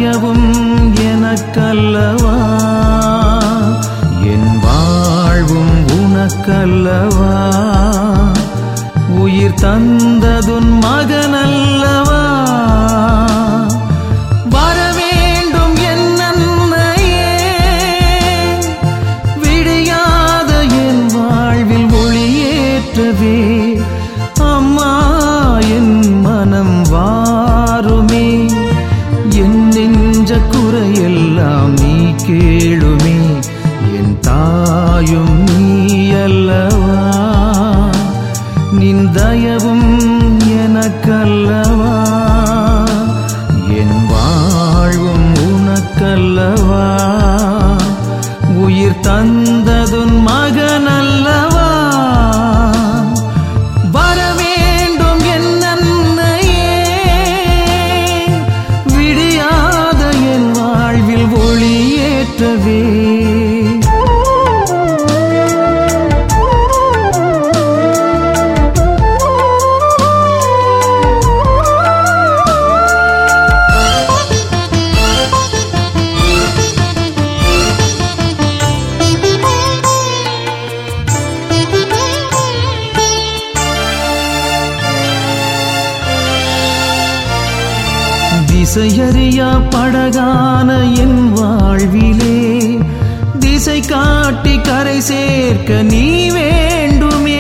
தயவும் எனக்கல்லவா என் வாழ்வும் உனக்கல்லவா உயிர் தந்ததுன் மகனல்லவா வரவேண்டும் என் அன்னையே விடியாத என் வாழ்வில் ஒளியேற்றவே அம்மா என் மனம் வாருமே என் நெஞ்ச குறையெல்லாம் நீ கேளுமே என் தாயும் நீ அல்லவா நின் தயவும் எனக்கல்லவா என் வாழ்வும் உனக்கல்லவா உயிர் தந்ததுன் மகனல்லவா வரவேண்டும் என் அன்னையே விடியாத என் வாழ்வில் ஒளியேற்றவே திசையறியா படகான என் வாழ்விலே திசை காட்டி கரை சேர்க்க நீ வேண்டுமே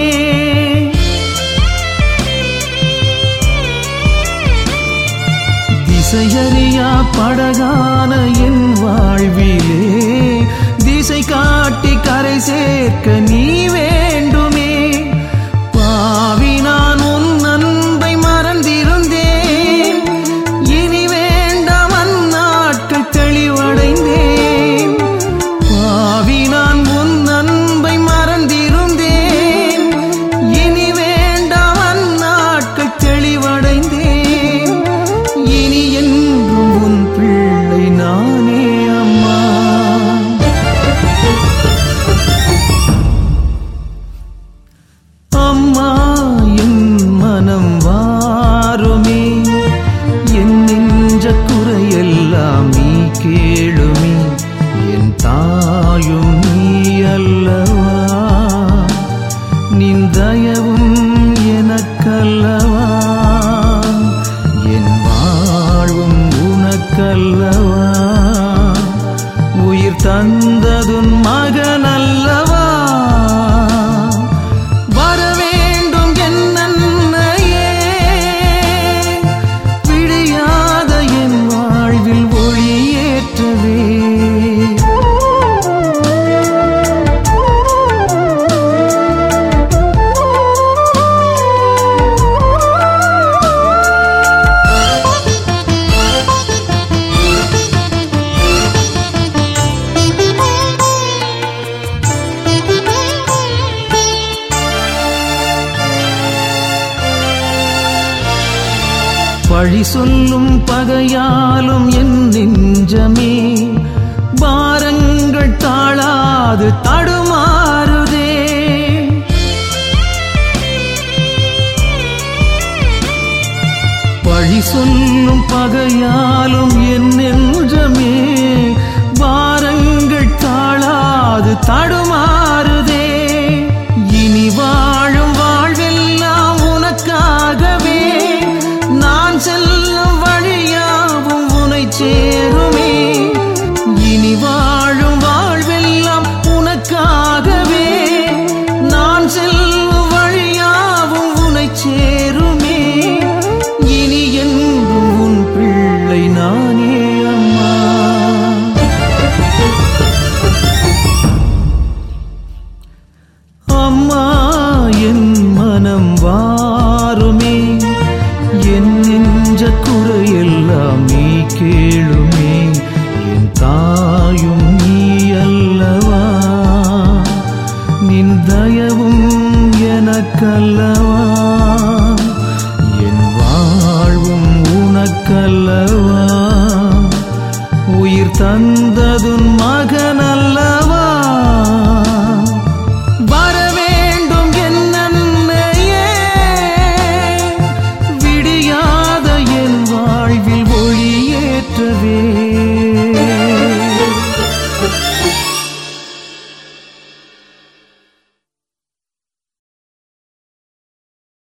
திசையறியா படகான என் வாழ்விலே திசை காட்டி கரை சேர்க்க நீ வேண்டுமே பாவி நான் உன் அன்பை மறந்திருந்தேன் இனி வேண்டாம் அந்நாட்கள் தெளிவடைந்தேன் பாவி நான் உன் அன்பை மறந்திருந்தேன் இனி வேண்டாம் அந்நாட்கள் தெளிவடைந்தேன் இனி என்றும் உன் பிள்ளை நானே அம்மா அம்மா என் மனம் வாருமே என் நெஞ்ச குறையெல்லாம் நீ கேளுமே என் தாயும் நீ அல்லவா நின் தயவும் எனக்கல்லவா என் வாழ்வும் உனக்கல்லவா உயிர் தந்ததுன் மகனல்லவா வரவேண்டும் என் அன்னையே விடியாத என் வாழ்வில் ஒளியேற்றவே பழி சொல்லும் பகையாலும் என் நெஞ்சமே பாரங்கள் தாழாது தடுமாறுதே பழி சொல்லும் பகையாலும் என் நெஞ்சமே பாரங்கள் தாழாது தடுமாறுதே இனி வாழும் வாழ்வெல்லாம் உனக்காகவே நான் செல்லும் வழியாவும் உனை சேருமே இனி வாழும் வாழ்வெல்லாம் உனக்காகவே நான் செல்லும் வழியாவும் உனை சேருமே இனி என்றும் உன் பிள்ளை நானே அம்மா அம்மா என் மனம் வாருமே என் நெஞ்ச குறையெல்லாம் நீ கேளுமே என் தாயும் நீ அல்லவா நின் தயவும் எனக்கல்லவா என் வாழ்வும் உனக்கல்லவா உயிர் தந்த